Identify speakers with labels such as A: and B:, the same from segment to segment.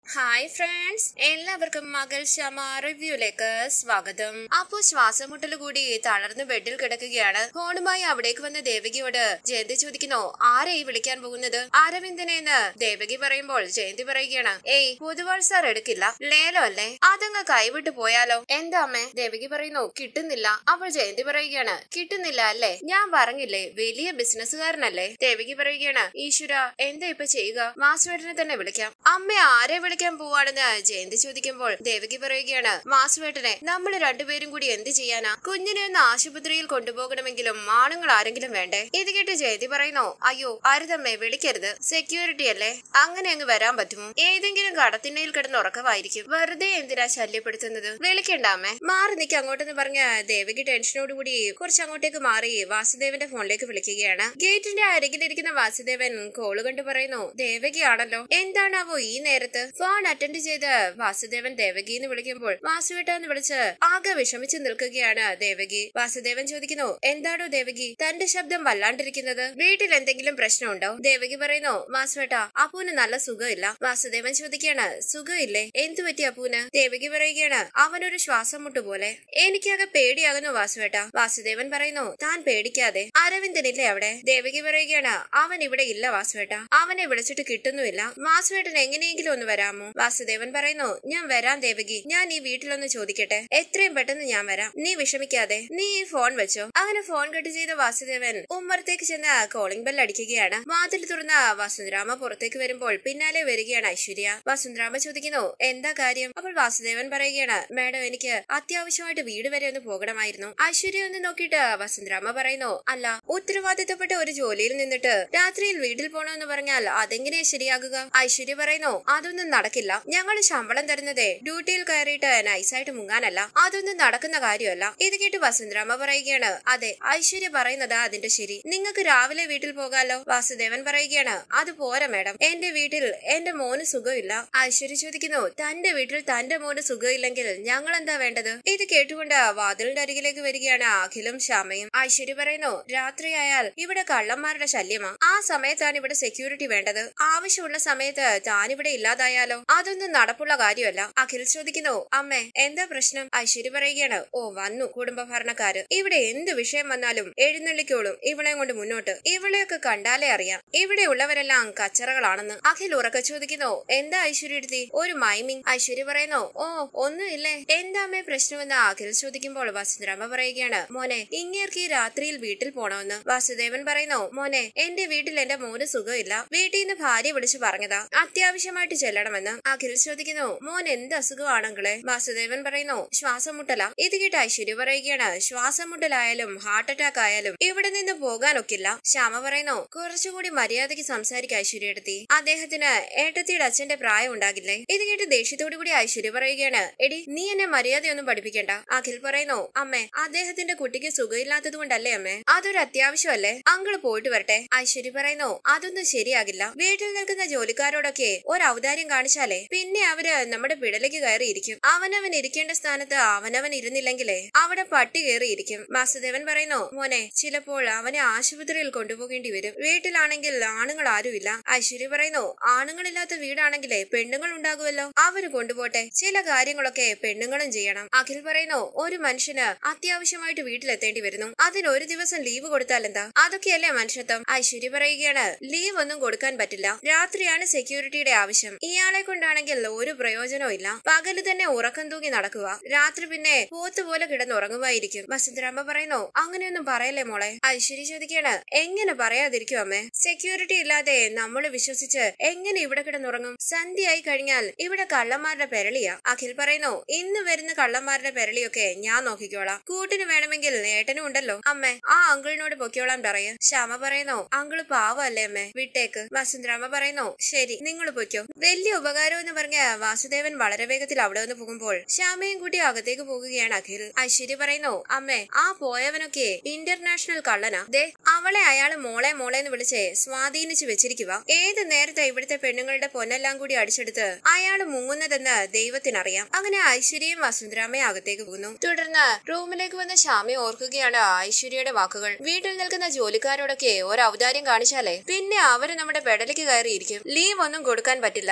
A: hi friends എല്ലാവർക്കും മകൾ ശമ റിവ്യൂലേക്ക് സ്വാഗതം അപ്പോ ശ്വാസമുട്ടൽ കൂടി തളർന്ന് ബെഡിൽ കിടക്കുകയാണ് ഫോണുമായി അവിടേക്ക് വന്ന ദേവകിയോട് ജയന്തി ചോദിക്കുന്നു ആരെയും വിളിക്കാൻ പോകുന്നത് അരവിന്ദനെന്ന് ദേവകി പറയുമ്പോൾ ജയന്തി പറയുകയാണ് ഏയ് പൊതുവാൾ സാർ എടുക്കില്ല ലേലോ അല്ലേ അതങ്ങ് കൈവിട്ട് പോയാലോ എന്താ അമ്മേ ദേവകി പറയുന്നു കിട്ടുന്നില്ല അപ്പോൾ ജയന്തി പറയുകയാണ് കിട്ടുന്നില്ല അല്ലേ ഞാൻ പറഞ്ഞില്ലേ വലിയ ബിസിനസ്സുകാരനല്ലേ ദേവകി പറയുകയാണ് ഈശ്വര എന്താ ഇപ്പൊ ചെയ്യുക വാസുവേട്ടനെ തന്നെ വിളിക്കാം അമ്മ ആരെ വിളിക്കാൻ പോവാണെന്ന് ജയന്തി ചോദിക്കുമ്പോൾ ദേവകി പറയുകയാണ് വാസുവേട്ടനെ നമ്മൾ രണ്ടുപേരും കൂടി എന്ത് ചെയ്യാനാ കുഞ്ഞിനെ ഒന്ന് ആശുപത്രിയിൽ കൊണ്ടുപോകണമെങ്കിലും ആണുങ്ങൾ ആരെങ്കിലും വേണ്ടേ ഇത് കേട്ട് ജയന്തി പറയുന്നു അയ്യോ അരുതമ്മേ വിളിക്കരുത് സെക്യൂരിറ്റി അല്ലേ അങ്ങനെ അങ്ങ് വരാൻ പറ്റുമോ ഏതെങ്കിലും കടത്തിണ്ണയിൽ കിടന്ന് ഉറക്കമായിരിക്കും വെറുതെ എന്തിനാ ശല്യപ്പെടുത്തുന്നത് വിളിക്കണ്ട അമ്മേ മാറി നിൽക്ക് അങ്ങോട്ടെന്ന് പറഞ്ഞ ദേവകി ടെൻഷനോടുകൂടി കുറച്ച് അങ്ങോട്ടേക്ക് മാറി വാസുദേവന്റെ ഫോണിലേക്ക് വിളിക്കുകയാണ് ഗേറ്റിന്റെ അരികിലിരിക്കുന്ന വാസുദേവൻ കോള് കണ്ടു പറയുന്നു ദേവകിയാണല്ലോ എന്താണാവോ ഈ നേരത്ത് ഫോൺ അറ്റൻഡ് ചെയ്ത് വാസുദേവൻ ദേവകി എന്ന് വിളിക്കുമ്പോൾ വാസുവേട്ട എന്ന് വിളിച്ച് ആകെ വിഷമിച്ച് നിൽക്കുകയാണ് ദേവകി വാസുദേവൻ ചോദിക്കുന്നു എന്താണോ ദേവകി തന്റെ ശബ്ദം വല്ലാണ്ടിരിക്കുന്നത് വീട്ടിൽ എന്തെങ്കിലും പ്രശ്നമുണ്ടോ ദേവകി പറയുന്നു വാസുവേട്ട അപ്പൂന് നല്ല സുഖമില്ല വാസുദേവൻ ചോദിക്കുകയാണ് സുഖമില്ലേ എന്തു പറ്റി അപ്പൂന് ദേവകി പറയുകയാണ് അവനൊരു ശ്വാസം മുട്ട് പോലെ എനിക്കാകെ പേടിയാകുന്നു വാസുവേട്ട വാസുദേവൻ പറയുന്നു താൻ പേടിക്കാതെ അരവിന്ദനില്ലേ അവിടെ ദേവകി പറയുകയാണ് അവൻ ഇവിടെ ഇല്ല വാസുവേട്ട അവനെ വിളിച്ചിട്ട് കിട്ടുന്നുമില്ല വാസുവേട്ടൻ എങ്ങനെയെങ്കിലും ഒന്ന് വരാമോ വാസുദേവൻ പറയുന്നു ഞാൻ വരാം ദേവകി ഞാൻ ഈ വീട്ടിലൊന്ന് ചോദിക്കട്ടെ എത്രയും പെട്ടെന്ന് ഞാൻ വരാം നീ വിഷമിക്കാതെ നീ ഈ ഫോൺ വെച്ചോ അങ്ങനെ ഫോൺ കട്ട് ചെയ്ത വാസുദേവൻ ഉമ്മറത്തേക്ക് ചെന്ന് കോളിംഗ് ബെൽ അടിക്കുകയാണ് വാതിൽ തുറന്ന വസുന്ധരാമ പുറത്തേക്ക് വരുമ്പോൾ പിന്നാലെ വരികയാണ് ഐശ്വര്യ വസുന്ധരാമ ചോദിക്കുന്നു എന്താ കാര്യം അപ്പോൾ വാസുദേവൻ പറയുകയാണ് മാഡം എനിക്ക് അത്യാവശ്യമായിട്ട് വീട് വരെ ഒന്ന് പോകണമായിരുന്നു ഐശ്വര്യ ഒന്ന് നോക്കിയിട്ട് വസുന്ധരാമ പറയുന്നു അല്ല ഉത്തരവാദിത്തപ്പെട്ട ഒരു ജോലിയിൽ നിന്നിട്ട് രാത്രിയിൽ വീട്ടിൽ പോണമെന്ന് പറഞ്ഞാൽ അതെങ്ങനെയാ ശരിയാകുക ഐശ്വര്യ പറയുന്നു അതൊന്നും നടക്കില്ല ഞങ്ങൾ ശമ്പളം തരുന്നതേ ഡ്യൂട്ടിയിൽ കയറിയിട്ട് നൈസായിട്ട് മുങ്ങാനല്ല അതൊന്നും നടക്കുന്ന കാര്യമല്ല ഇത് കേട്ട് വസുന്ധരാമ പറയുകയാണ് അതെ ഐശ്വര്യ പറയുന്നത് അതിന്റെ ശരി നിങ്ങൾക്ക് രാവിലെ വീട്ടിൽ പോകാലോ വാസുദേവൻ പറയുകയാണ് അത് പോരാ മാഡം എന്റെ വീട്ടിൽ എന്റെ മോന് സുഖമില്ല ഐശ്വര്യ ചോദിക്കുന്നു തന്റെ വീട്ടിൽ തന്റെ മോന് സുഖമില്ലെങ്കിൽ ഞങ്ങൾ എന്താ വേണ്ടത് ഇത് കേട്ടുകൊണ്ട് വാതിലിന്റെ അരികിലേക്ക് വരികയാണ് അഖിലും ശ്യാമയും ഐശ്വര്യ പറയുന്നു രാത്രിയായാൽ ഇവിടെ കള്ളന്മാരുടെ ശല്യമാ ആ സമയത്താണ് ഇവിടെ സെക്യൂരിറ്റി വേണ്ടത് ആവശ്യമുള്ള സമയത്ത് താനിവിടെ ഇല്ലാതായാലോ അതൊന്നും നടപ്പുള്ള കാര്യമല്ല അഖിൽ ചോദിക്കുന്നു അമ്മേ എന്താ പ്രശ്നം ഐശ്വര്യ പറയുകയാണ് ഓ വന്നു കുടുംബ ഭരണക്കാര് ഇവിടെ എന്ത് വിഷയം വന്നാലും എഴുന്നള്ളിക്കോളും ഇവളെ കൊണ്ട് മുന്നോട്ട് ഇവളെയൊക്കെ കണ്ടാലേ അറിയാം ഇവിടെ ഉള്ളവരെല്ലാം കച്ചറകളാണെന്ന് അഖിൽ ഉറക്കെ ചോദിക്കുന്നു എന്താ ഐശ്വര്യ എടുത്തി ഒരു മൈമിങ് ഐശ്വര്യ പറയുന്നു ഓ ഒന്നുമില്ലേ എന്താമ്മേ പ്രശ്നമെന്ന് അഖിൽ ചോദിക്കുമ്പോൾ വസുന്ധരാമ പറയുകയാണ് മോനെ ഇങ്ങേർക്ക് ഈ രാത്രിയിൽ വീട്ടിൽ പോണമെന്ന് വാസുദേവൻ പറയുന്നു മോനെ എന്റെ വീട്ടിൽ എന്റെ മോന് സുഖമില്ല വീട്ടിൽ നിന്ന് ഭാര്യ വിളിച്ചു പറഞ്ഞതാ അത്യാവശ്യമായിട്ട് ചെല്ലണമെന്ന് അഖിൽ ചോദിക്കുന്നു മോൻ എന്ത് അസുഖമാണെങ്കിലേ വാസുദേവൻ പറയുന്നു ശ്വാസം മുട്ടല ഇത് കേട്ട് ഐശ്വര്യ പറയുകയാണ് ശ്വാസം മുട്ടലായാലും ഹാർട്ട് അറ്റാക്ക് ആയാലും ഇവിടെ നിന്ന് പോകാനൊക്കില്ല ശ്യാമ പറയുന്നു കുറച്ചുകൂടി മര്യാദയ്ക്ക് സംസാരിക്കുക ഐശ്വര്യ എടുത്തി അദ്ദേഹത്തിന് ഏട്ടത്തിയുടെ അച്ഛന്റെ പ്രായം ഉണ്ടാകില്ലേ ഇത് കേട്ട് ദേഷ്യത്തോടു കൂടി ഐശ്വര്യ പറയുകയാണ് എടി നീ എന്നെ മര്യാദയൊന്നും പഠിപ്പിക്കണ്ട അഖിൽ പറയുന്നു അമ്മേ അദ്ദേഹത്തിന്റെ കുട്ടിക്ക് സുഖമില്ലാത്തത് കൊണ്ടല്ലേ അമ്മേ അതൊരു അത്യാവശ്യമല്ലേ അങ്കിള് പോയിട്ട് വരട്ടെ ഐശ്വര്യ പറയുന്നു അതൊന്നും ശരിയാകില്ല വീട്ടിൽ നിൽക്കുന്ന ജോലിക്കാരോടൊക്കെ ഒരു ഔദാര്യം കാണിച്ചാലേ പിന്നെ അവര് നമ്മുടെ പിടലേക്ക് കയറിയിരിക്കും അവനവൻ ഇരിക്കേണ്ട സ്ഥാനത്ത് അവനവൻ ഇരുന്നില്ലെങ്കിലേ അവിടെ പട്ടി കയറിയിരിക്കും വാസുദേവൻ പറയുന്നു മോനെ ചിലപ്പോൾ അവനെ ആശുപത്രിയിൽ കൊണ്ടുപോകേണ്ടി വരും വീട്ടിലാണെങ്കിൽ ആണുങ്ങൾ ആരുമില്ല ഐശ്വര്യ പറയുന്നു ആണുങ്ങളില്ലാത്ത വീടാണെങ്കിലേ പെണ്ണുങ്ങൾ ഉണ്ടാകുമല്ലോ അവര് കൊണ്ടുപോട്ടെ ചില കാര്യങ്ങളൊക്കെ പെണ്ണുങ്ങളും ചെയ്യണം അഖിൽ പറയുന്നു ഒരു മനുഷ്യന് അത്യാവശ്യമായിട്ട് വീട്ടിലെത്തേണ്ടി വരുന്നു അതിന് ഒരു ദിവസം ലീവ് കൊടുത്താൽ എന്താ അതൊക്കെയല്ലേ മനുഷ്യത്വം ഐശ്വര്യ പറയുകയാണ് ലീവ് ഒന്നും കൊടുക്കാൻ പറ്റില്ല രാത്രിയാണ് സെക്യൂരിറ്റിയുടെ ആവശ്യം ഇയാളെ കൊണ്ടാണെങ്കിൽ ഒരു പ്രയോജനവും ഇല്ല പകല് തന്നെ ഉറക്കം തൂങ്ങി നടക്കുക രാത്രി പിന്നെ പോത്ത് പോലെ കിടന്നുറങ്ങുമായിരിക്കും വസുന്ധരാമ്മ പറയുന്നു അങ്ങനെയൊന്നും പറയല്ലേ മോളെ ഐശ്വര്യ ചോദിക്കാണ് എങ്ങനെ പറയാതിരിക്കും അമ്മേ സെക്യൂരിറ്റി ഇല്ലാതെ നമ്മൾ വിശ്വസിച്ച് എങ്ങനെ ഇവിടെ കിടന്നുറങ്ങും സന്ധ്യയായി കഴിഞ്ഞാൽ ഇവിടെ കള്ളന്മാരുടെ പെരളിയാ അഖിൽ പറയുന്നു ഇന്ന് വരുന്ന കള്ളന്മാരുടെ പെരളിയൊക്കെ ഞാൻ നോക്കിക്കോളാം കൂട്ടിന് വേണമെങ്കിൽ ഏട്ടനും ഉണ്ടല്ലോ അമ്മേ ആ അങ്കിളിനോട് പൊക്കോളാൻ പറയ ശ്യാമ പറയുന്നു അങ്കിള് പാവല്ലേ അമ്മേ വിട്ടേക്ക് വസുന്ധരാമ്മ പറയുന്നു ശരി നിങ്ങൾ പൊയ്ക്കോ വലിയ ഉപകാരം എന്ന് പറഞ്ഞ വാസുദേവൻ വളരെ വേഗത്തിൽ അവിടെ നിന്ന് പോകുമ്പോൾ ശ്യാമയും കൂട്ടി അകത്തേക്ക് പോകുകയാണ് അഖിൽ ഐശ്വര്യ പറയുന്നു അമ്മേ ആ പോയവനൊക്കെ ഇന്റർനാഷണൽ കള്ളനാ ദേ അവളെ അയാള് മോളെ മോളെ എന്ന് വിളിച്ച് സ്വാധീനിച്ചു വെച്ചിരിക്കുക ഏത് നേരത്തെ ഇവിടുത്തെ പെണ്ണുങ്ങളുടെ പൊന്നെല്ലാം കൂടി അടിച്ചെടുത്ത് അയാള് മുങ്ങുന്നതെന്ന് ദൈവത്തിനറിയാം അങ്ങനെ ഐശ്വര്യയും വസുന്ധരാമയും അകത്തേക്ക് പോകുന്നു തുടർന്ന് റൂമിലേക്ക് വന്ന ശ്യാമയെ ഓർക്കുകയാണ് ഐശ്വര്യയുടെ വാക്കുകൾ വീട്ടിൽ നിൽക്കുന്ന ജോലിക്കാരോടൊക്കെ ഒരു ഔദാര്യം കാണിച്ചാലേ പിന്നെ അവര് നമ്മുടെ പെടലേക്ക് കയറിയിരിക്കും ലീവ് ഒന്നും കൊടുക്കാൻ പറ്റില്ല രാത്രി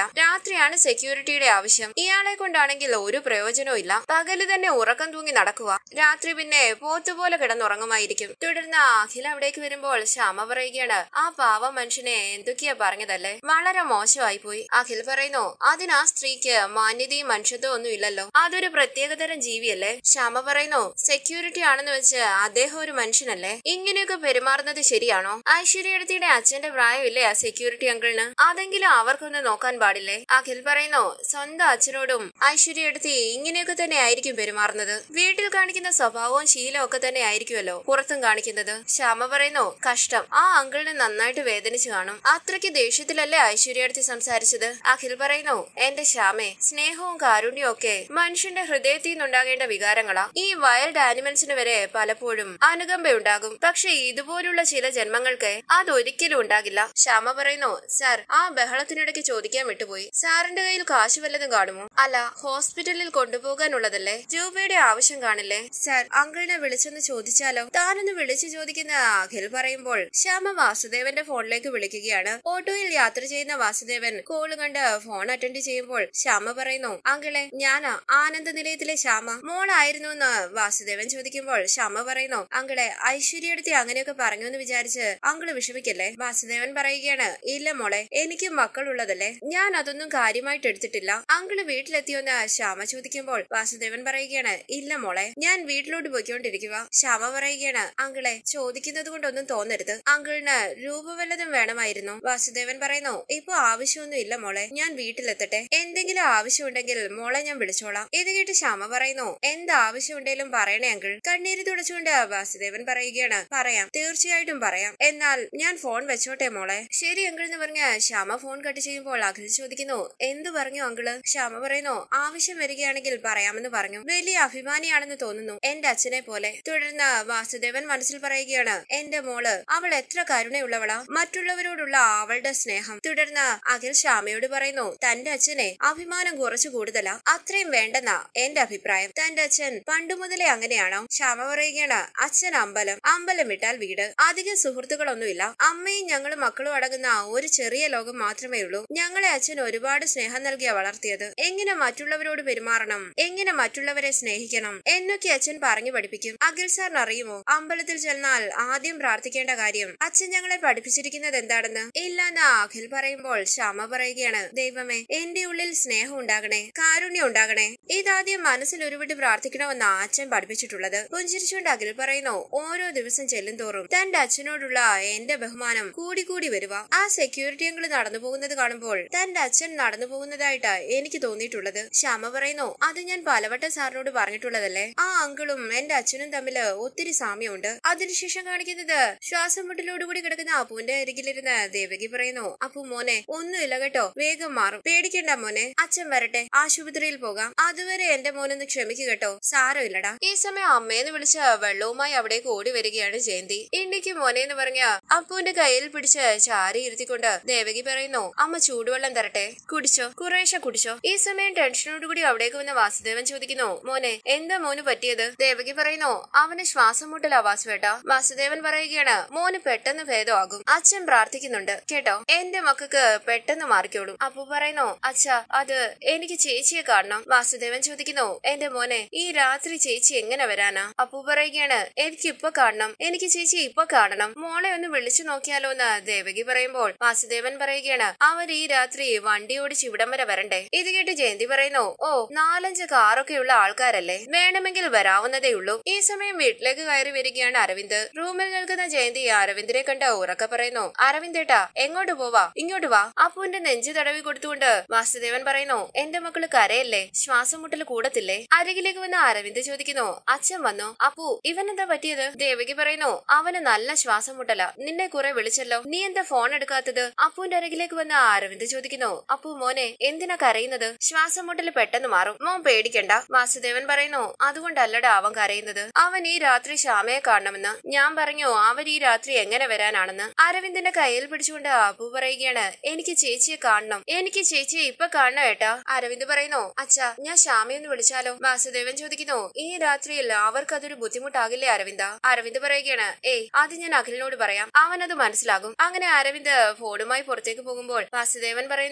A: രാത്രിയാണ് സെക്യൂരിറ്റിയുടെ ആവശ്യം ഇയാളെ കൊണ്ടാണെങ്കിൽ ഒരു പ്രയോജനവും ഇല്ല പകല് തന്നെ ഉറക്കം തൂങ്ങി നടക്കുക രാത്രി പിന്നെ പോത്തുപോലെ കിടന്നുറങ്ങുമായിരിക്കും തുടർന്ന് അഖിൽ അവിടേക്ക് വരുമ്പോൾ ശ്യാമ പറയുകയാണ് ആ പാവ മനുഷ്യനെ എന്തൊക്കെയാ പറഞ്ഞതല്ലേ വളരെ മോശമായി പോയി അഖിൽ പറയുന്നു അതിന് ആ സ്ത്രീക്ക് മാന്യതയും മനുഷ്യത്വം ഒന്നും ഇല്ലല്ലോ അതൊരു പ്രത്യേകതരം ജീവിയല്ലേ ശ്യാമ പറയുന്നു സെക്യൂരിറ്റി ആണെന്ന് വെച്ച് അദ്ദേഹം ഒരു മനുഷ്യനല്ലേ ഇങ്ങനെയൊക്കെ പെരുമാറുന്നത് ശരിയാണോ ഐശ്വര്യടുത്തിയുടെ അച്ഛന്റെ പ്രായമില്ലേ ആ സെക്യൂരിറ്റി അങ്കിളിന് അതെങ്കിലും അവർക്കൊന്ന് നോക്കാൻ പാടില്ലേ അഖിൽ പറയുന്നു സ്വന്തം അച്ഛനോടും ഐശ്വര്യടുത്തി ഇങ്ങനെയൊക്കെ തന്നെ ആയിരിക്കും പെരുമാറുന്നത് വീട്ടിൽ കാണിക്കുന്ന സ്വഭാവവും ശീലവും ഒക്കെ തന്നെ ആയിരിക്കുമല്ലോ പുറത്തും കാണിക്കുന്നത് ശ്യാമ പറയുന്നു കഷ്ടം ആ അങ്കിളിന് നന്നായിട്ട് വേദനിച്ചു കാണും അത്രയ്ക്ക് ദേഷ്യത്തിലല്ലേ ഐശ്വര്യടുത്തി സംസാരിച്ചത് അഖിൽ പറയുന്നു എന്റെ ശ്യാമേ സ്നേഹവും കാരുണ്യവും ഒക്കെ മനുഷ്യന്റെ ഹൃദയത്തിൽ നിന്നുണ്ടാകേണ്ട വികാരങ്ങളാ ഈ വൈൽഡ് ആനിമൽസിന് വരെ പലപ്പോഴും അനുകമ്പയുണ്ടാകും പക്ഷെ ഇതുപോലുള്ള ചില ജന്മങ്ങൾക്ക് അതൊരിക്കലും ഉണ്ടാകില്ല ശ്യാമ പറയുന്നു സാർ ആ ബഹളത്തിനിടയ്ക്ക് ചോദിക്കാൻ വിട്ടുപോയി സാറിന്റെ കയ്യിൽ കാശ് വല്ലതും കാണുമോ അല്ല ഹോസ്പിറ്റലിൽ കൊണ്ടുപോകാനുള്ളതല്ലേ രൂപയുടെ ആവശ്യം കാണില്ലേ സാർ അങ്കിളിനെ വിളിച്ചെന്ന് ചോദിച്ചാലോ താനൊന്ന് വിളിച്ചു ചോദിക്കുന്ന അഖിൽ പറയുമ്പോൾ ശ്യാമ വാസുദേവന്റെ ഫോണിലേക്ക് വിളിക്കുകയാണ് ഓട്ടോയിൽ യാത്ര ചെയ്യുന്ന വാസുദേവൻ കോള് കണ്ട് ഫോൺ അറ്റൻഡ് ചെയ്യുമ്പോൾ ശ്യാമ പറയുന്നു അങ്കിളെ ഞാനാ ആനന്ദ നിലയത്തിലെ ശ്യാമ മോളായിരുന്നു എന്ന് വാസുദേവൻ ചോദിക്കുമ്പോൾ ശ്യാമ പറയുന്നു അങ്കിളെ ഐശ്വര്യടുത്തി അങ്ങനെയൊക്കെ പറഞ്ഞു എന്ന് വിചാരിച്ച് അങ്കിള് വിഷമിക്കല്ലേ വാസുദേവൻ പറയുകയാണ് ഇല്ല മോളെ എനിക്ക് മക്കളുള്ളതല്ലേ ഞാൻ അതൊന്നും കാര്യമായിട്ട് എടുത്തിട്ടില്ല അങ്കിള് വീട്ടിലെത്തിയോന്ന് ശ്യാമ ചോദിക്കുമ്പോൾ വാസുദേവൻ പറയുകയാണ് ഇല്ല മോളെ ഞാൻ വീട്ടിലോട്ട് പോയിക്കൊണ്ടിരിക്കുക ശ്യാമ പറയുകയാണ് അങ്കിളെ ചോദിക്കുന്നത് കൊണ്ടൊന്നും തോന്നരുത് അങ്കിളിന് രൂപ വല്ലതും വേണമായിരുന്നു വാസുദേവൻ പറയുന്നു ഇപ്പൊ ആവശ്യമൊന്നും ഇല്ല മോളെ ഞാൻ വീട്ടിലെത്തട്ടെ എന്തെങ്കിലും ആവശ്യമുണ്ടെങ്കിൽ മോളെ ഞാൻ വിളിച്ചോളാം ഇത് കേട്ട് ശ്യാമ പറയുന്നു എന്ത് ആവശ്യമുണ്ടെങ്കിലും പറയണേ അങ്കിൾ കണ്ണീര് തുടച്ചുകൊണ്ട് വാസുദേവൻ പറയുകയാണ് പറയാം തീർച്ചയായിട്ടും പറയാം എന്നാൽ ഞാൻ ഫോൺ വെച്ചോട്ടെ മോളെ ശരി അങ്കിൾ എന്ന് പറഞ്ഞ ശ്യാമ ഫോൺ കട്ട് ചെയ്യുമ്പോൾ അഖിൽ ചോദിക്കുന്നു എന്തു പറഞ്ഞു അങ്കിള് ശ്യാമ പറയുന്നു ആവശ്യം വരികയാണെങ്കിൽ പറയാമെന്ന് പറഞ്ഞു വലിയ അഭിമാനിയാണെന്ന് തോന്നുന്നു എന്റെ അച്ഛനെ പോലെ തുടർന്ന് വാസുദേവൻ മനസ്സിൽ പറയുകയാണ് എന്റെ മോള് അവൾ എത്ര കരുണയുള്ളവളാ മറ്റുള്ളവരോടുള്ള അവളുടെ സ്നേഹം തുടർന്ന് അഖിൽ ശ്യാമയോട് പറയുന്നു തന്റെ അച്ഛനെ അഭിമാനം കുറച്ചു കൂടുതലാ അത്രയും വേണ്ടെന്നാ എന്റെ അഭിപ്രായം തന്റെ അച്ഛൻ പണ്ടു മുതലേ അങ്ങനെയാണോ ശ്യാമ പറയുകയാണ് അച്ഛൻ അമ്പലം അമ്പലം വിട്ടാൽ വീട് അധികം സുഹൃത്തുക്കളൊന്നുമില്ല അമ്മയും ഞങ്ങളും മക്കളും അടങ്ങുന്ന ഒരു ചെറിയ ലോകം മാത്രമേ ഉള്ളൂ ഞങ്ങളെ അച്ഛൻ ഒരുപാട് സ്നേഹം നൽകിയ വളർത്തിയത് എങ്ങനെ മറ്റുള്ളവരോട് പെരുമാറണം എങ്ങനെ മറ്റുള്ളവരെ സ്നേഹിക്കണം എന്നൊക്കെ അച്ഛൻ പറഞ്ഞു പഠിപ്പിക്കും അഖിൽ സാറിന് അറിയുമോ അമ്പലത്തിൽ ചെന്നാൽ ആദ്യം പ്രാർത്ഥിക്കേണ്ട കാര്യം അച്ഛൻ ഞങ്ങളെ പഠിപ്പിച്ചിരിക്കുന്നത് എന്താണെന്ന് ഇല്ലെന്ന് അഖിൽ പറയുമ്പോൾ ശ്യാമ പറയുകയാണ് ദൈവമേ എന്റെ ഉള്ളിൽ സ്നേഹം ഉണ്ടാകണേ കാരുണ്യം ഉണ്ടാകണേ ഇതാദ്യം മനസ്സിൽ ഉരുവിട്ട് പ്രാർത്ഥിക്കണമെന്ന് അച്ഛൻ പഠിപ്പിച്ചിട്ടുള്ളത് പുഞ്ചിരിച്ചുകൊണ്ട് അഖിൽ പറയുന്നു ഓരോ ദിവസം ചെല്ലും തോറും തന്റെ അച്ഛനോടുള്ള എന്റെ ബഹുമാനം കൂടി കൂടി വരുക ആ സെക്യൂരിറ്റി അങ്കിൾ നടന്നു പോകുന്നത് കാണുമ്പോൾ തന്റെ അച്ഛൻ നടന്നു പോകുന്നതായിട്ടാ എനിക്ക് തോന്നിയിട്ടുള്ളത് ശ്യാമ പറയുന്നു അത് ഞാൻ പലവട്ടം സാറിനോട് പറഞ്ഞിട്ടുള്ളതല്ലേ ആ അങ്കിളും എന്റെ അച്ഛനും തമ്മിൽ ഒത്തിരി സാമ്യമുണ്ട് അതിനുശേഷം കാണിക്കുന്നത് ശ്വാസം മുട്ടലോടുകൂടി കിടക്കുന്ന അപ്പുവിന്റെ അരികിലിരുന്ന് ദേവകി പറയുന്നു അപ്പു മോനെ ഒന്നുമില്ല കേട്ടോ വേഗം മാറും പേടിക്കണ്ട മോനെ അച്ഛൻ വരട്ടെ ആശുപത്രിയിൽ പോകാം അതുവരെ എന്റെ മോനൊന്ന് ക്ഷമിക്കു കേട്ടോ സാരമില്ലടാ ഈ സമയം അമ്മയെന്ന് വിളിച്ച വെള്ളവുമായി അവിടേക്ക് ഓടി വരികയാണ് ജയന്തി ഇണ്ടിക്ക് മോനെ എന്ന് പറഞ്ഞ അപ്പുവിന്റെ കയ്യിൽ പിടിച്ച് ചാരി ഇരുത്തിക്കൊണ്ട് ദേവകി പറയുന്നു അമ്മ ചൂടുവെള്ളം തരട്ടെ കുടിച്ചോ കുറേശ്ശെ കുടിച്ചോ ഈ സമയം ടെൻഷനോടുകൂടി അവിടേക്ക് വന്ന വാസുദേവൻ ചോദിക്കുന്നു മോനെ എന്താ മോന് പറ്റിയത് ദേവകി പറയുന്നു അവന് ശ്വാസം മുട്ടലാ വാസുവേട്ട വാസുദേവൻ പറയുകയാണ് മോന് പെട്ടെന്ന് ഭേദമാകും അച്ഛൻ പ്രാർത്ഥിക്കുന്നുണ്ട് കേട്ടോ എന്റെ മക്കൾക്ക് പെട്ടെന്ന് മാറിക്കോളും അപ്പു പറയുന്നു അച്ഛ അത് എനിക്ക് ചേച്ചിയെ കാണണം വാസുദേവൻ ചോദിക്കുന്നു എന്റെ മോനെ ഈ രാത്രി ചേച്ചി എങ്ങനെ വരാനാ അപ്പു പറയുകയാണ് എനിക്ക് ഇപ്പൊ കാണണം എനിക്ക് ചേച്ചി ഇപ്പൊ കാണണം മോളെ ഒന്ന് വിളിച്ചു നോക്കിയാലോ എന്ന് ദേവകി പറയുമ്പോൾ വാസുദേവൻ പറയുകയാണ് അവർ ഈ രാത്രി വണ്ടി ഓടിച്ച് ഇവിടം വരെ വരണ്ടേ ഇത് കേട്ട് ജയന്തി പറയുന്നു ഓ നാലഞ്ച് കാറൊക്കെയുള്ള ആൾക്കാരല്ലേ വേണമെങ്കിൽ വരാവുന്നതേ ഉള്ളൂ ഈ സമയം വീട്ടിലേക്ക് കയറി വരികയാണ് അരവിന്ദ് റൂമിൽ നിൽക്കുന്ന ജയന്തി അരവിന്ദിനെ കണ്ട് ഉറക്ക പറയുന്നു അരവിന്ദേട്ടാ എങ്ങോട്ട് പോവാ ഇങ്ങോട്ട് വാ അപ്പുവിന്റെ നെഞ്ചു തടവി കൊടുത്തുകൊണ്ട് വാസുദേവൻ പറയുന്നു എന്റെ മക്കള് കരയല്ലേ ശ്വാസം മുട്ടൽ കൂടത്തില്ലേ അരികിലേക്ക് വന്ന അരവിന്ദ് ചോദിക്കുന്നു അച്ഛൻ വന്നു അപ്പു ഇവൻ എന്താ പറ്റിയത് ദേവകി പറയുന്നു അവന് നല്ല ശ്വാസം മുട്ടല നിന്നെ കുറെ വിളിച്ചല്ലോ നീ എന്താ ഫോൺ എടുക്കാത്തത് അപ്പുവിന്റെ അരികിലേക്ക് വന്ന അരവിന്ദ് ചോദിക്കുന്നു അപ്പു മോനെ എന്തിനാ കരയുന്നത് ശ്വാസം മുട്ടൽ പെട്ടെന്ന് മാറും മോൻ പേടിക്കണ്ട വാസുദേവൻ പറയുന്നു അതുകൊണ്ടല്ലടാ അവൻ കരയുന്നത് അവൻ ഈ രാത്രി ശ്യാമയെ കാണണമെന്ന് ഞാൻ പറഞ്ഞു അവർ ഈ രാത്രി എങ്ങനെ വരാനാണെന്ന് അരവിന്ദിന്റെ കയ്യിൽ പിടിച്ചുകൊണ്ട് അപ്പു പറയുകയാണ് എനിക്ക് ചേച്ചിയെ കാണണം എനിക്ക് ചേച്ചിയെ ഇപ്പൊ കാണണം ഏട്ടാ അരവിന്ദ് പറയുന്നു അച്ഛാ ഞാൻ ശ്യാമയെന്ന് വിളിച്ചാലോ വാസുദേവൻ ചോദിക്കുന്നു ഈ രാത്രിയിൽ അവർക്കതൊരു ബുദ്ധിമുട്ടാകില്ലേ അരവിന്ദ അരവിന്ദ് പറയുകയാണ് ഏയ് അത് ഞാൻ അഖിലിനോട് പറയാം അവൻ അത് മനസ്സിലാകും അങ്ങനെ അരവിന്ദ് ഫോണുമായി പുറത്തേക്ക് പോകുമ്പോൾ വാസുദേവൻ പറയുന്നു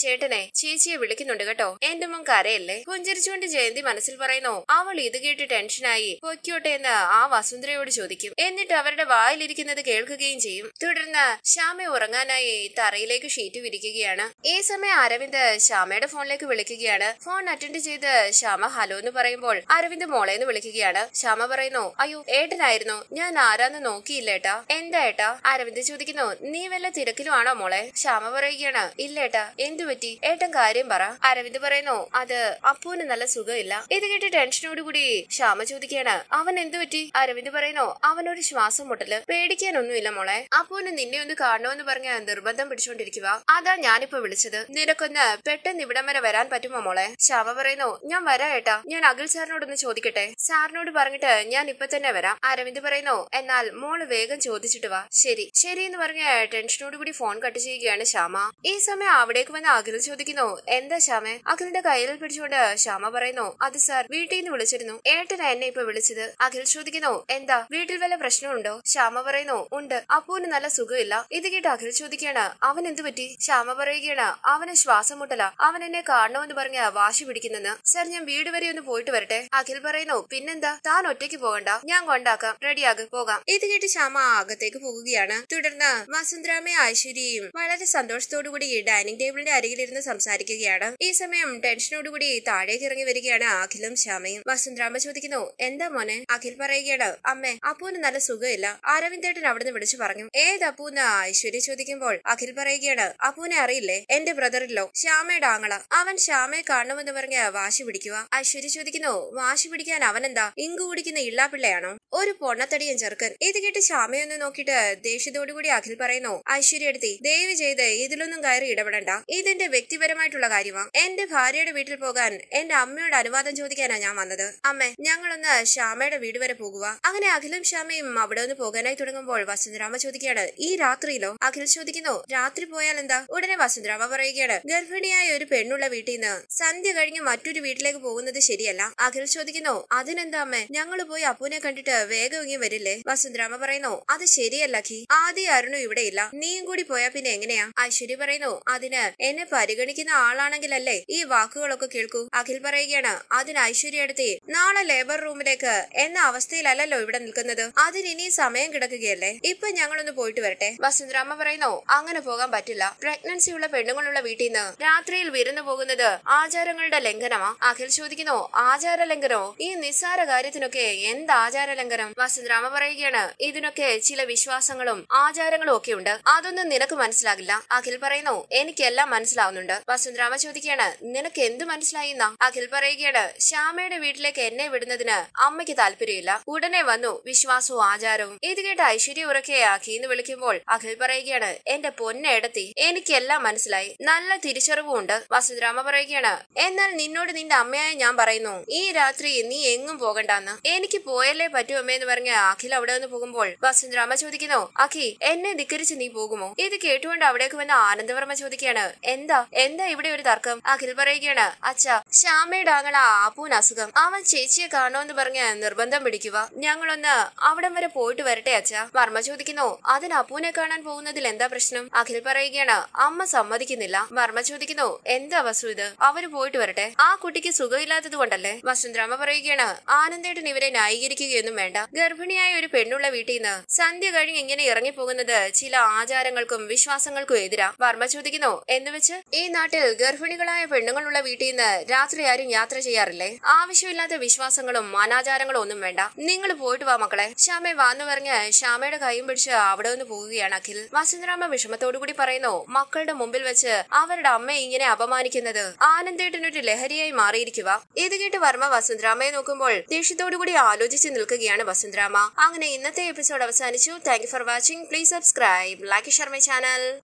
A: ചേട്ടനെ ചേച്ചിയെ വിളിക്കുന്നുണ്ട് കേട്ടോ എന്റെ മോൻ കരയല്ലേ പുഞ്ചിരിച്ചുകൊണ്ട് ജയന്തി മനസ്സിൽ പറയുന്നു അവൾ ഇത് കേട്ട് ടെൻഷനായി പൊയ്ക്കോട്ടെ എന്ന് ആ വസുന്ധരയോട് ചോദിക്കും എന്നിട്ട് അവരുടെ വായിലിരിക്കുന്നത് കേൾക്കുകയും ചെയ്യും തുടർന്ന് ശ്യാമ ഉറങ്ങാനായി തറയിലേക്ക് ഷീറ്റ് വിരിക്കുകയാണ് ഈ സമയം അരവിന്ദ് ശ്യാമയുടെ ഫോണിലേക്ക് വിളിക്കുകയാണ് ഫോൺ അറ്റൻഡ് ചെയ്ത് ശ്യാമ ഹലോ എന്ന് പറയുമ്പോൾ അരവിന്ദ് മോളെ എന്ന് വിളിക്കുകയാണ് ശ്യാമ പറയുന്നു അയ്യോ ഏട്ടനായിരുന്നു ഞാൻ ആരാന്ന് നോക്കിയില്ല ഏട്ടാ എന്താ ഏട്ടാ അരവിന്ദ് ചോദിക്കുന്നു നീ വല്ല തിരക്കിലുമാണോ മോളെ ശ്യാമ പറയുകയാണ് ഇല്ല ഏട്ടാ എന്തു പറ്റി ഏട്ടൻ കാര്യം പറ അരവിന്ദ് പറയുന്നു അത് അപ്പൂന് നല്ല സുഖമില്ല ഇത് കേട്ട് ടെൻഷനോട് കൂടി ശ്യാമ ചോദിക്കുകയാണ് അവൻ എന്തു പറ്റി അരവിന്ദ് പറയുന്നു അവനൊരു ശ്വാസം മുട്ടല് പേടിക്കാനൊന്നുമില്ല മോളെ അപ്പൂന് നിന്നെ ഒന്ന് കാണണമെന്ന് പറഞ്ഞ് നിർബന്ധം പിടിച്ചോണ്ടിരിക്കുക അതാ ഞാനിപ്പോ വിളിച്ചത് നിനക്കൊന്ന് പെട്ടെന്ന് ഇവിടം വരെ വരാൻ പറ്റുമോ മോളെ ശ്യാമ പറയുന്നു ഞാൻ വരാം ഏട്ടാ ഞാൻ അഖിൽ സാറിനോടൊന്ന് ചോദിക്കട്ടെ സാറിനോട് പറഞ്ഞിട്ട് ഞാൻ ഇപ്പൊ തന്നെ വരാം അരവിന്ദ് പറയുന്നു എന്നാൽ മോള് വേഗം ചോദിച്ചിട്ട് വാ ശരി ശരി എന്ന് പറഞ്ഞ ടെൻഷനോട് കൂടി ഫോൺ കട്ട് ചെയ്യുകയാണ് ശ്യാമ ഈ സമയം അവിടേക്ക് വന്ന് അഖിൽ ചോദിക്കുന്നു എന്താ ശ്യാമേ അഖിലിന്റെ കയ്യിൽ പിടിച്ചുകൊണ്ട് ശ്യാമ പറയുന്നു അത് സാർ വീട്ടിൽ നിന്ന് വിളിച്ചിരുന്നു ഏട്ടനാ എന്നെ ഇപ്പൊ വിളിച്ചത് അഖിൽ ചോദിക്കുന്നു എന്താ വീട്ടിൽ വല്ല പ്രശ്നമുണ്ടോ ശ്യാമ പറയുന്നു ഉണ്ട് അപ്പൂന് നല്ല സുഖമില്ല ഇത് കേട്ട് അഖിൽ ചോദിക്കുകയാണ് അവൻ എന്തു പറ്റി ശ്യാമ പറയുകയാണ് അവന് ശ്വാസം മുട്ടല അവൻ എന്നെ കാണണമെന്ന് പറഞ്ഞ വാശി പിടിക്കുന്നെന്ന് സർ ഞാൻ വീട് വരെ ഒന്ന് പോയിട്ട് വരട്ടെ അഖിൽ പറയുന്നു പിന്നെന്താ താൻ ഒറ്റയ്ക്ക് പോകണ്ട ഞാൻ കൊണ്ടാക്കാം റെഡിയാകും പോകാം ഇത് കേട്ട് ശ്യാമ അകത്തേക്ക് പോകുകയാണ് തുടർന്ന് വസുന്ധരാമയും ഐശ്വര്യയും വളരെ സന്തോഷത്തോടുകൂടി ഡൈനിങ് ടേബിളിന്റെ അരികിലിരുന്ന് സംസാരിക്കുകയാണ് ഈ സമയം ടെൻഷനോടുകൂടി താഴേക്ക് ഇറങ്ങി വരികയാണ് അഖിലും ശ്യാമയും വസുന്ധരാമ ചോദിക്കുന്നു എന്താ മോനെ അഖിൽ പറയുകയാണ് അമ്മേ അപ്പൂന് നല്ല സുഖമില്ല അരവിന്ദേട്ടൻ അവിടുന്ന് വിളിച്ചു പറഞ്ഞു ഏത് അപ്പൂന്ന് ഐശ്വര്യ ചോദിക്കുമ്പോൾ അഖിൽ പറയുകയാണ് അപ്പൂനെ അറിയില്ലേ എന്റെ ബ്രദറിലോ ശ്യാമയുടെ ആങ്ങള അവൻ ശ്യാമയെ കാണണമെന്ന് പറഞ്ഞ് വാശി പിടിക്കുക ഐശ്വര്യ ചോദിക്കുന്നു വാശി പിടിക്കാൻ അവനെന്താ ഇങ്കു കുടിക്കുന്ന ഇള്ളാപ്പിള്ളയാണോ ഒരു പൊണ്ണത്തടിയൻ ചെറുക്കൻ ഇത് കേട്ട് ശ്യാമയൊന്ന് നോക്കിയിട്ട് ദേഷ്യത്തോടുകൂടി അഖിൽ പറയുന്നു ഐശ്വര്യ എടുത്തി ദയവ് ചെയ്ത് ഇതിലൊന്നും കയറി ഇടപെടണ്ട ഇതെന്റെ വ്യക്തിപരമായിട്ടുള്ള കാര്യമാ എന്റെ ഭാര്യയുടെ വീട്ടിൽ പോകാൻ എന്റെ അമ്മയോട് അനുവാദം ചോദിക്കാനാ ഞാൻ വന്നത് അമ്മേ ഞങ്ങളൊന്ന് ശ്യാമയുടെ വീട് വരെ പോകുക അങ്ങനെ അഖിലും ശ്യാമയും അവിടെ ഒന്ന് പോകാനായി തുടങ്ങുമ്പോൾ വസുന്ധരാമ ചോദിക്കുകയാണ് ഈ രാത്രിയിലോ അഖിൽ ചോദിക്കുന്നു രാത്രി പോയാൽ എന്താ ഉടനെ വസുന്ധരാമ പറയുകയാണ് ഗർഭിണിയായ ഒരു പെണ്ണുള്ള വീട്ടിൽ നിന്ന് സന്ധ്യ കഴിഞ്ഞ് മറ്റൊരു വീട്ടിലേക്ക് പോകുന്നത് ശരിയല്ല അഖിൽ ചോദിക്കുന്നു അതിനെന്താ അമ്മേ ഞങ്ങൾ പോയി അപ്പൂനെ കണ്ടിട്ട് വേഗം ഇങ്ങി വരില്ലേ വസുന്ധരാമ പറയുന്നു അത് ശരിയല്ല ഖി ആദ്യം അരുണു ഇവിടെ ഇല്ല നീയും കൂടി പോയാ പിന്നെ എങ്ങനെയാ ഐശ്വര്യ പറയുന്നു അതിന് എന്നെ പരിഗണിക്കുന്ന ആളാണെങ്കിലല്ലേ ഈ വാക്കുകളൊക്കെ കേൾക്കൂ അഖിൽ പറയുകയാണ് അതിന് ഐശ്വര്യ എടുത്തി നാളെ ലേബർ റൂമിലേക്ക് എന്ന അവസ്ഥയിലല്ലല്ലോ ഇവിടെ നിൽക്കുന്നത് അതിന് ഇനി സമയം കിടക്കുകയല്ലേ ഇപ്പൊ ഞങ്ങളൊന്ന് പോയിട്ട് വരട്ടെ വസുന്ധരാമ പറയുന്നു അങ്ങനെ പോകാൻ പറ്റില്ല പ്രഗ്നൻസി ഉള്ള പെണ്ണുങ്ങളുള്ള വീട്ടിൽ നിന്ന് രാത്രിയിൽ വിരുന്നു പോകുന്നത് ആചാരങ്ങളുടെ ലംഘനമാ അഖിൽ ചോദിക്കുന്നു ആചാര ലംഘനോ ഈ നിസ്സാര കാര്യത്തിനൊക്കെ എന്ത് ആചാര ലംഘനം വസുന്ധരാമ പറയുകയാണ് ഇതിനൊക്കെ ചില വിശ്വാസങ്ങളും ആചാരങ്ങളും ഒക്കെ ഉണ്ട് അതൊന്നും നിനക്ക് മനസ്സിലാകില്ല അഖിൽ പറയുന്നു എനിക്കെല്ലാം മനസ്സിലാവുന്നുണ്ട് വസുന്ധരാമ ചോദിക്കുകയാണ് നിനക്ക് എന്ത് മനസ്സിലായി എന്നാ അഖിൽ പറയുകയാണ് ശ്യാമയുടെ വീട്ടിലേക്ക് എന്നെ വിടുന്നതിന് അമ്മയ്ക്ക് താല്പര്യമില്ല ഉടനെ വന്നു വിശ്വാസവും ആചാരവും ഇത് കേട്ട് ഐശ്വര്യ ഉറക്കെ ആക്കി എന്ന് വിളിക്കുമ്പോൾ അഖിൽ പറയുകയാണ് എന്റെ പൊന്നെടത്തി എനിക്കെല്ലാം മനസ്സിലായി നല്ല തിരിച്ചറിവും ഉണ്ട് വസുന്ധരാമ പറയുകയാണ് എന്നാൽ നിന്നോട് നിന്റെ അമ്മയായ ഞാൻ പറയുന്നു ഈ രാത്രി നീ എങ്ങും പോകണ്ടെന്ന് എനിക്ക് പോയല്ലേ പറ്റൂ അമ്മയെന്ന് പറഞ്ഞ് അഖിൽ അവിടെ നിന്ന് പോകുമ്പോൾ വസുന്ധരാമ ചോദിക്കുന്നു അഖി എന്നെ ധിക്കരിച്ച് നീ പോകുമോ ഇത് കേട്ടുകൊണ്ട് അവിടേക്ക് വന്ന ആനന്ദവർമ്മ ചോദിക്കുകയാണ് എന്താ എന്താ ഇവിടെ ഒരു തർക്കം അഖിൽ പറയുകയാണ് അച്ഛ ശ്യാമയുടെ ആങ്ങള ആപ്പൂന് അസുഖം അവൻ ചേച്ചിയെ കാണുമെന്ന് പറഞ്ഞ് നിർബന്ധം പിടിക്കുക ഞങ്ങളൊന്ന് അവിടം വരെ പോയിട്ട് വരട്ടെ അച്ഛ വർമ്മ ചോദിക്കുന്നു അതിന് അപ്പൂനെ കാണാൻ പോകുന്നതിൽ എന്താ പ്രശ്നം അഖിൽ പറയുകയാണ് അമ്മ സമ്മതിക്കുന്നില്ല വർമ്മ ചോദിക്കുന്നു എന്താ വസു ഇത് അവര് പോയിട്ട് വരട്ടെ ആ കുട്ടിക്ക് സുഖമില്ലാത്തത് കൊണ്ടല്ലേ വസുന്ധരാമ പറയുകയാണ് ആനന്ദേട്ടൻ ഇവരെ ന്യായീകരിക്കുകയൊന്നും വേണ്ട ഗർഭിണിയായ ഒരു പെണ്ണുള്ള വീട്ടിൽ നിന്ന് സന്ധ്യ കഴിഞ്ഞ് ഇങ്ങനെ ഇറങ്ങിപ്പോകുന്നത് ചില ആചാരങ്ങൾക്കും വിശ്വാസങ്ങൾക്കും എതിരാ വർമ്മ ചോദിക്കുന്നു എന്ന് വെച്ച് ഈ നാട്ടിൽ ഗർഭിണികളായ പെണ്ണുങ്ങളുള്ള വീട്ടിൽ നിന്ന് രാത്രി ആരും യാത്ര ചെയ്യാറില്ലേ ആവശ്യമില്ലാത്ത വിശ്വാസങ്ങളും അനാചാരങ്ങളും ഒന്നും വേണ്ട നിങ്ങൾ പോയിട്ട് വാ മക്കളെ ശ്യാമെ വാന്ന് പറഞ്ഞ് ശ്യാമയുടെ കൈയും പിടിച്ച് അവിടെ നിന്ന് പോവുകയാണ് അഖിൽ വസുന്ധരാമ വിഷമത്തോടുകൂടി പറയുന്നു മക്കളുടെ മുമ്പിൽ വെച്ച് അവരുടെ അമ്മയെ ഇങ്ങനെ അപമാനിക്കുന്നത് ആനന്ദേട്ടനൊരു ലഹരിയായി മാറിയിരിക്കുക ഇത് കേട്ട് വർമ്മ വസുന്ധരാമയെ നോക്കുമ്പോൾ ദേഷ്യത്തോടുകൂടി ആലോചിച്ച് നിൽക്കുകയാണ് വസുന്ധരാമ അങ്ങനെ ഇന്നത്തെ എപ്പിസോഡ് അവസാനിച്ചു thank for watching please subscribe like Sharma channel